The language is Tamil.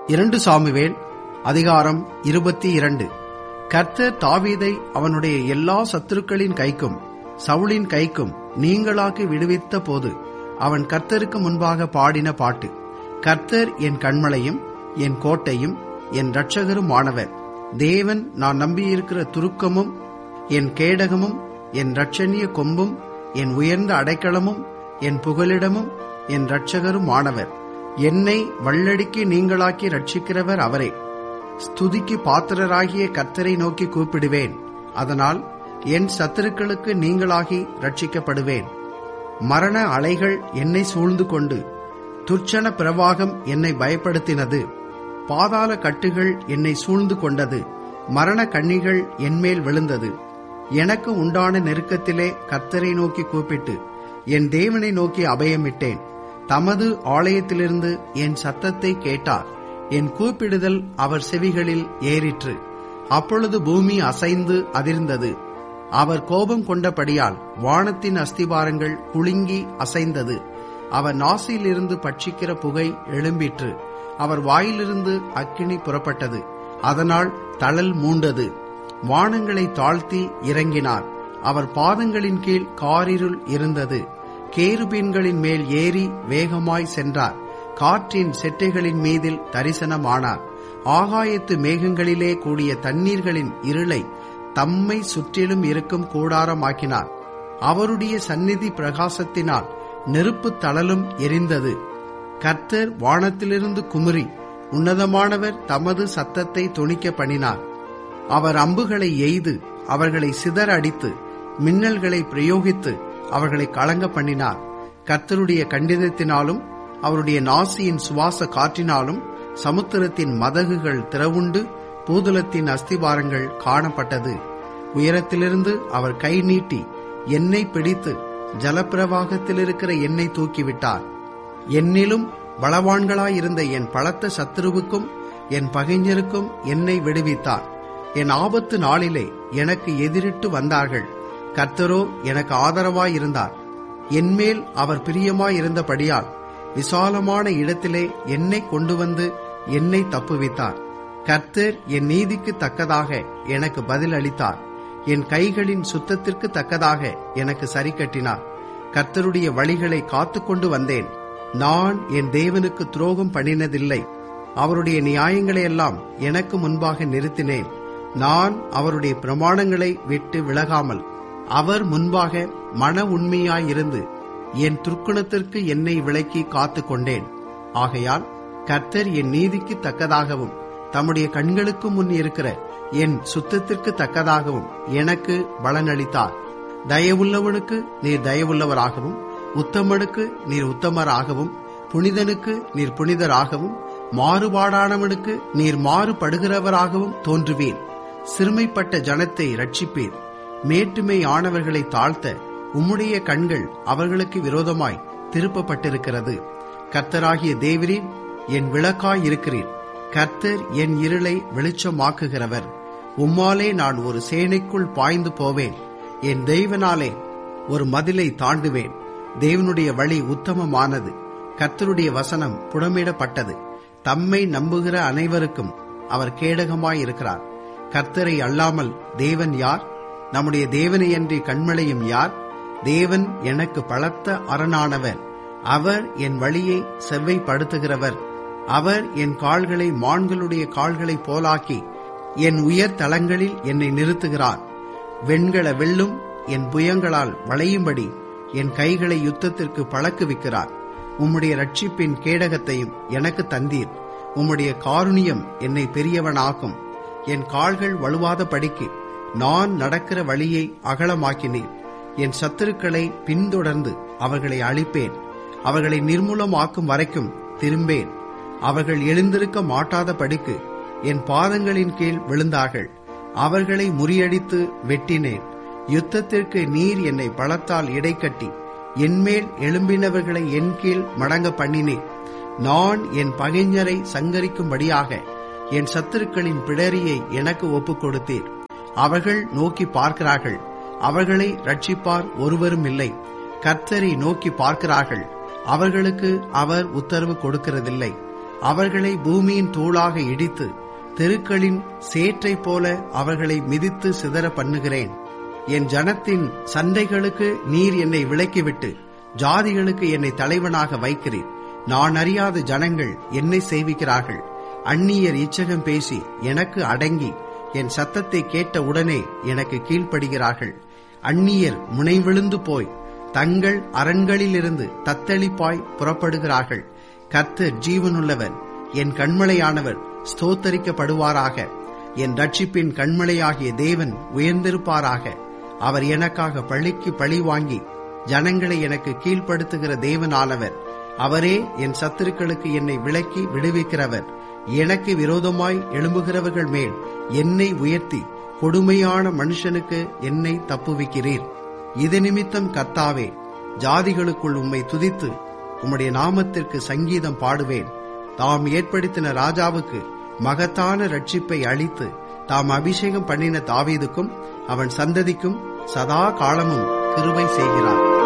இரண்டு சாமுவேல் அதிகாரம் இருபத்தி இரண்டு கர்த்தர் தாவீதை அவனுடைய எல்லா சத்துருக்களின் கைக்கும் சவுளின் கைக்கும் நீங்களாக்கி விடுவித்த போது அவன் கர்த்தருக்கு முன்பாக பாடின பாட்டு கர்த்தர் என் கண்மலையும் என் கோட்டையும் என் இரட்சகரும் ஆனவர் தேவன் நான் நம்பியிருக்கிற துருக்கமும் என் கேடகமும் என் இரட்சணிய கொம்பும் என் உயர்ந்த அடைக்கலமும் என் புகலிடமும் என் இரட்சகரும் ஆனவர் என்னை வள்ளடிக்கு நீங்களாக்கி ரட்சிக்கிறவர் அவரே ஸ்துதிக்கு பாத்திரராகிய கர்த்தரை நோக்கி கூப்பிடுவேன் அதனால் என் சத்துருக்களுக்கு நீங்களாகி ரட்சிக்கப்படுவேன் மரண அலைகள் என்னை சூழ்ந்து கொண்டு துர்ச்சன பிரவாகம் என்னை பயப்படுத்தினது பாதாள கட்டுகள் என்னை சூழ்ந்து கொண்டது மரண கண்ணிகள் என்மேல் விழுந்தது எனக்கு உண்டான நெருக்கத்திலே கர்த்தரை நோக்கி கூப்பிட்டு என் தேவனை நோக்கி அபயமிட்டேன் தமது ஆலயத்திலிருந்து என் சத்தத்தை கேட்டார் என் கூப்பிடுதல் அவர் செவிகளில் ஏறிற்று அப்பொழுது பூமி அசைந்து அதிர்ந்தது அவர் கோபம் கொண்டபடியால் வானத்தின் அஸ்திபாரங்கள் குலுங்கி அசைந்தது அவர் நாசியிலிருந்து பட்சிக்கிற புகை எழும்பிற்று அவர் வாயிலிருந்து அக்கினி புறப்பட்டது அதனால் தழல் மூண்டது வானங்களை தாழ்த்தி இறங்கினார் அவர் பாதங்களின் கீழ் காரிருள் இருந்தது கேருபீன்களின் மேல் ஏறி வேகமாய் சென்றார் காற்றின் செட்டைகளின் மீதில் தரிசனமானார் ஆகாயத்து மேகங்களிலே கூடிய தண்ணீர்களின் இருளை தம்மை சுற்றிலும் இருக்கும் கூடாரமாக்கினார் அவருடைய சந்நிதி பிரகாசத்தினால் நெருப்பு தளலும் எரிந்தது கர்த்தர் வானத்திலிருந்து குமுறி உன்னதமானவர் தமது சத்தத்தை தொனிக்க பண்ணினார் அவர் அம்புகளை எய்து அவர்களை சிதற அடித்து மின்னல்களை பிரயோகித்து அவர்களை கலங்க பண்ணினார் கர்த்தருடைய கண்டிதத்தினாலும் அவருடைய நாசியின் சுவாச காற்றினாலும் சமுத்திரத்தின் மதகுகள் திறவுண்டு பூதலத்தின் அஸ்திபாரங்கள் காணப்பட்டது உயரத்திலிருந்து அவர் கை நீட்டி என்னை பிடித்து ஜலப்பிரவாகத்தில் இருக்கிற என்னை தூக்கிவிட்டார் என்னிலும் பலவான்களாயிருந்த என் பலத்த சத்துருவுக்கும் என் பகைஞருக்கும் என்னை விடுவித்தார் என் ஆபத்து நாளிலே எனக்கு எதிரிட்டு வந்தார்கள் கர்த்தரோ எனக்கு ஆதரவாயிருந்தார் என்மேல் அவர் பிரியமாயிருந்தபடியால் விசாலமான இடத்திலே என்னை கொண்டு வந்து என்னை தப்புவித்தார் கர்த்தர் என் நீதிக்கு தக்கதாக எனக்கு பதில் அளித்தார் என் கைகளின் சுத்தத்திற்கு தக்கதாக எனக்கு சரி கட்டினார் கர்த்தருடைய வழிகளை காத்து கொண்டு வந்தேன் நான் என் தேவனுக்கு துரோகம் பண்ணினதில்லை அவருடைய நியாயங்களையெல்லாம் எனக்கு முன்பாக நிறுத்தினேன் நான் அவருடைய பிரமாணங்களை விட்டு விலகாமல் அவர் முன்பாக மன உண்மையாயிருந்து என் துர்க்குணத்திற்கு என்னை விலக்கி காத்து கொண்டேன் ஆகையால் கர்த்தர் என் நீதிக்கு தக்கதாகவும் தம்முடைய கண்களுக்கு முன் இருக்கிற என் சுத்தத்திற்கு தக்கதாகவும் எனக்கு பலனளித்தார் தயவுள்ளவனுக்கு நீர் தயவுள்ளவராகவும் உத்தமனுக்கு நீர் உத்தமராகவும் புனிதனுக்கு நீர் புனிதராகவும் மாறுபாடானவனுக்கு நீர் மாறுபடுகிறவராகவும் தோன்றுவீர் சிறுமைப்பட்ட ஜனத்தை ரட்சிப்பீர் மேட்டுமை ஆனவர்களை தாழ்த்த உம்முடைய கண்கள் அவர்களுக்கு விரோதமாய் திருப்பப்பட்டிருக்கிறது கர்த்தராகிய தேவரீர் என் விளக்காய் இருக்கிறீர் கர்த்தர் என் இருளை வெளிச்சமாக்குகிறவர் உம்மாலே நான் ஒரு சேனைக்குள் பாய்ந்து போவேன் என் தெய்வனாலே ஒரு மதிலை தாண்டுவேன் தேவனுடைய வழி உத்தமமானது கர்த்தருடைய வசனம் புடமிடப்பட்டது தம்மை நம்புகிற அனைவருக்கும் அவர் கேடகமாயிருக்கிறார் கர்த்தரை அல்லாமல் தேவன் யார் நம்முடைய தேவனையன்றி கண்மலையும் யார் தேவன் எனக்கு பலத்த அரணானவர் அவர் என் வழியை செவ்வைப்படுத்துகிறவர் அவர் என் கால்களை மான்களுடைய கால்களைப் போலாக்கி என் உயர் தளங்களில் என்னை நிறுத்துகிறார் வெண்கல வெள்ளும் என் புயங்களால் வளையும்படி என் கைகளை யுத்தத்திற்கு பழக்குவிக்கிறார் உம்முடைய ரட்சிப்பின் கேடகத்தையும் எனக்கு தந்தீர் உம்முடைய காருணியம் என்னை பெரியவனாக்கும் என் கால்கள் வலுவாத படிக்கு நான் நடக்கிற வழியை அகலமாக்கினீர் என் சத்துருக்களை பின்தொடர்ந்து அவர்களை அழிப்பேன் அவர்களை நிர்மூலமாக்கும் வரைக்கும் திரும்பேன் அவர்கள் எழுந்திருக்க மாட்டாத படிக்கு என் பாதங்களின் கீழ் விழுந்தார்கள் அவர்களை முறியடித்து வெட்டினேன் யுத்தத்திற்கு நீர் என்னை பலத்தால் இடைக்கட்டி என்மேல் எழும்பினவர்களை என் கீழ் மடங்க பண்ணினேன் நான் என் பகைஞரை சங்கரிக்கும்படியாக என் சத்துருக்களின் பிடரியை எனக்கு ஒப்புக் கொடுத்தீர் அவர்கள் நோக்கி பார்க்கிறார்கள் அவர்களை ரட்சிப்பார் ஒருவரும் இல்லை கர்த்தரை நோக்கி பார்க்கிறார்கள் அவர்களுக்கு அவர் உத்தரவு கொடுக்கிறதில்லை அவர்களை பூமியின் தூளாக இடித்து தெருக்களின் சேற்றைப் போல அவர்களை மிதித்து சிதற பண்ணுகிறேன் என் ஜனத்தின் சண்டைகளுக்கு நீர் என்னை விலக்கிவிட்டு ஜாதிகளுக்கு என்னை தலைவனாக வைக்கிறீர் நான் அறியாத ஜனங்கள் என்னை சேவிக்கிறார்கள் அந்நியர் இச்சகம் பேசி எனக்கு அடங்கி என் சத்தத்தை கேட்ட உடனே எனக்கு கீழ்ப்படுகிறார்கள் அந்நியர் முனைவிழுந்து போய் தங்கள் அரண்களிலிருந்து தத்தளிப்பாய் புறப்படுகிறார்கள் கர்த்தர் ஜீவனுள்ளவர் என் கண்மலையானவர் ஸ்தோத்தரிக்கப்படுவாராக என் ரட்சிப்பின் கண்மலையாகிய தேவன் உயர்ந்திருப்பாராக அவர் எனக்காக பழிக்கு பழி வாங்கி ஜனங்களை எனக்கு கீழ்ப்படுத்துகிற தேவனானவர் அவரே என் சத்துருக்களுக்கு என்னை விலக்கி விடுவிக்கிறவர் எனக்கு விரோதமாய் எழும்புகிறவர்கள் மேல் என்னை உயர்த்தி கொடுமையான மனுஷனுக்கு என்னை தப்புவிக்கிறீர் இது நிமித்தம் கர்த்தாவே ஜாதிகளுக்குள் உம்மை துதித்து உம்முடைய நாமத்திற்கு சங்கீதம் பாடுவேன் தாம் ஏற்படுத்தின ராஜாவுக்கு மகத்தான ரட்சிப்பை அளித்து தாம் அபிஷேகம் பண்ணின தாவீதுக்கும் அவன் சந்ததிக்கும் சதா காலமும் கிருபை செய்கிறார்